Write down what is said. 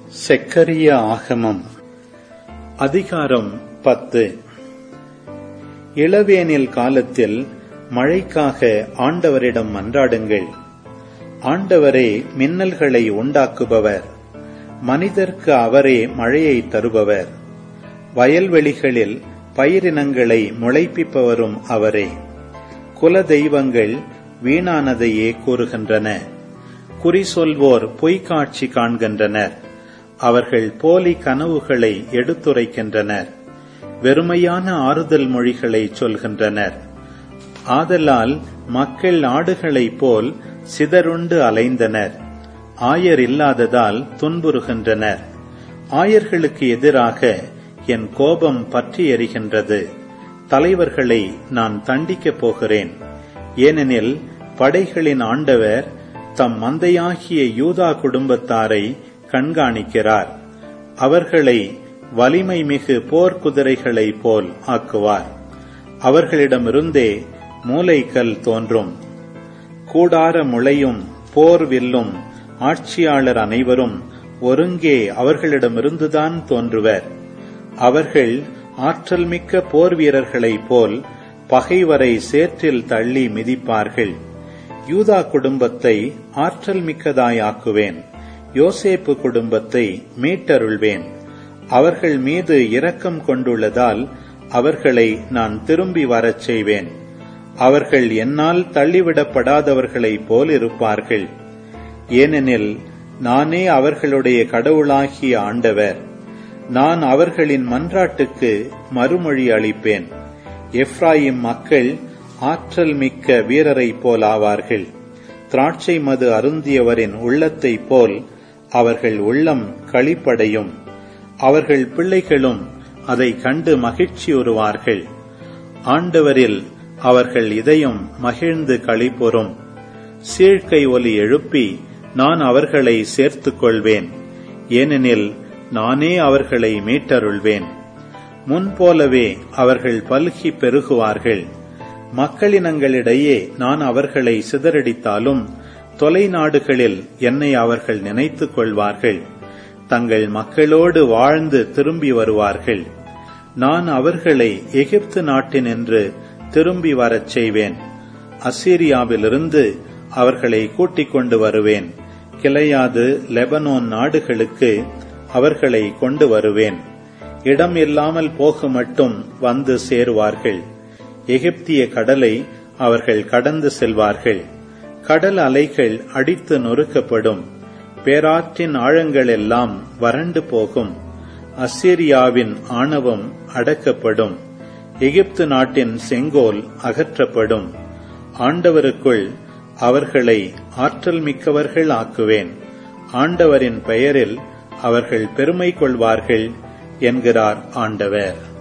செக்கரிய ஆகமம் அதிகாரம் பத்து இளவேனில் காலத்தில் மழைக்காக ஆண்டவரிடம் மன்றாடுங்கள் ஆண்டவரே மின்னல்களை உண்டாக்குபவர் மனிதர்க்கு அவரே மழையை தருபவர் வயல்வெளிகளில் பயிரினங்களை முளைப்பிப்பவரும் அவரே குல தெய்வங்கள் வீணானதையே கூறுகின்றன குறி சொல்வோர் பொய்க்காட்சி காண்கின்றனர் அவர்கள் போலி கனவுகளை எடுத்துரைக்கின்றனர் வெறுமையான ஆறுதல் மொழிகளை சொல்கின்றனர் ஆதலால் மக்கள் ஆடுகளைப் போல் சிதறுண்டு அலைந்தனர் ஆயர் இல்லாததால் துன்புறுகின்றனர் ஆயர்களுக்கு எதிராக என் கோபம் பற்றி எரிகின்றது தலைவர்களை நான் தண்டிக்கப் போகிறேன் ஏனெனில் படைகளின் ஆண்டவர் தம் மந்தையாகிய யூதா குடும்பத்தாரை கண்காணிக்கிறார் அவர்களை வலிமை மிகு போர்க்குதிரைகளைப் போல் ஆக்குவார் அவர்களிடமிருந்தே மூலைக்கல் தோன்றும் கூடார முளையும் போர் வில்லும் ஆட்சியாளர் அனைவரும் ஒருங்கே அவர்களிடமிருந்துதான் தோன்றுவர் அவர்கள் ஆற்றல் மிக்க போர் வீரர்களைப் போல் பகைவரை சேற்றில் தள்ளி மிதிப்பார்கள் யூதா குடும்பத்தை ஆற்றல் மிக்கதாயாக்குவேன் யோசேப்பு குடும்பத்தை மீட்டருள்வேன் அவர்கள் மீது இரக்கம் கொண்டுள்ளதால் அவர்களை நான் திரும்பி வரச் செய்வேன் அவர்கள் என்னால் தள்ளிவிடப்படாதவர்களைப் போல் இருப்பார்கள் ஏனெனில் நானே அவர்களுடைய கடவுளாகிய ஆண்டவர் நான் அவர்களின் மன்றாட்டுக்கு மறுமொழி அளிப்பேன் எப்ராயிம் மக்கள் ஆற்றல் மிக்க வீரரைப் போல் ஆவார்கள் திராட்சை மது அருந்தியவரின் உள்ளத்தைப் போல் அவர்கள் உள்ளம் களிப்படையும் அவர்கள் பிள்ளைகளும் அதை கண்டு மகிழ்ச்சியுறுவார்கள் ஆண்டவரில் அவர்கள் இதயம் மகிழ்ந்து களிப்புறும் சீழ்கை ஒலி எழுப்பி நான் அவர்களை சேர்த்துக் கொள்வேன் ஏனெனில் நானே அவர்களை மீட்டருள்வேன் முன்போலவே அவர்கள் பல்கி பெருகுவார்கள் மக்களினங்களிடையே நான் அவர்களை சிதறடித்தாலும் தொலைநாடுகளில் என்னை அவர்கள் நினைத்துக் கொள்வார்கள் தங்கள் மக்களோடு வாழ்ந்து திரும்பி வருவார்கள் நான் அவர்களை எகிப்து நாட்டினின்று திரும்பி வரச் செய்வேன் அசீரியாவிலிருந்து அவர்களை கூட்டிக் கொண்டு வருவேன் கிளையாது லெபனோன் நாடுகளுக்கு அவர்களை கொண்டு வருவேன் இடம் இல்லாமல் போக மட்டும் வந்து சேருவார்கள் எகிப்திய கடலை அவர்கள் கடந்து செல்வார்கள் கடல் அலைகள் அடித்து நொறுக்கப்படும் பேராற்றின் ஆழங்கள் எல்லாம் வறண்டு போகும் அசீரியாவின் ஆணவம் அடக்கப்படும் எகிப்து நாட்டின் செங்கோல் அகற்றப்படும் ஆண்டவருக்குள் அவர்களை ஆற்றல் மிக்கவர்கள் ஆக்குவேன் ஆண்டவரின் பெயரில் அவர்கள் பெருமை கொள்வார்கள் என்கிறார் ஆண்டவர்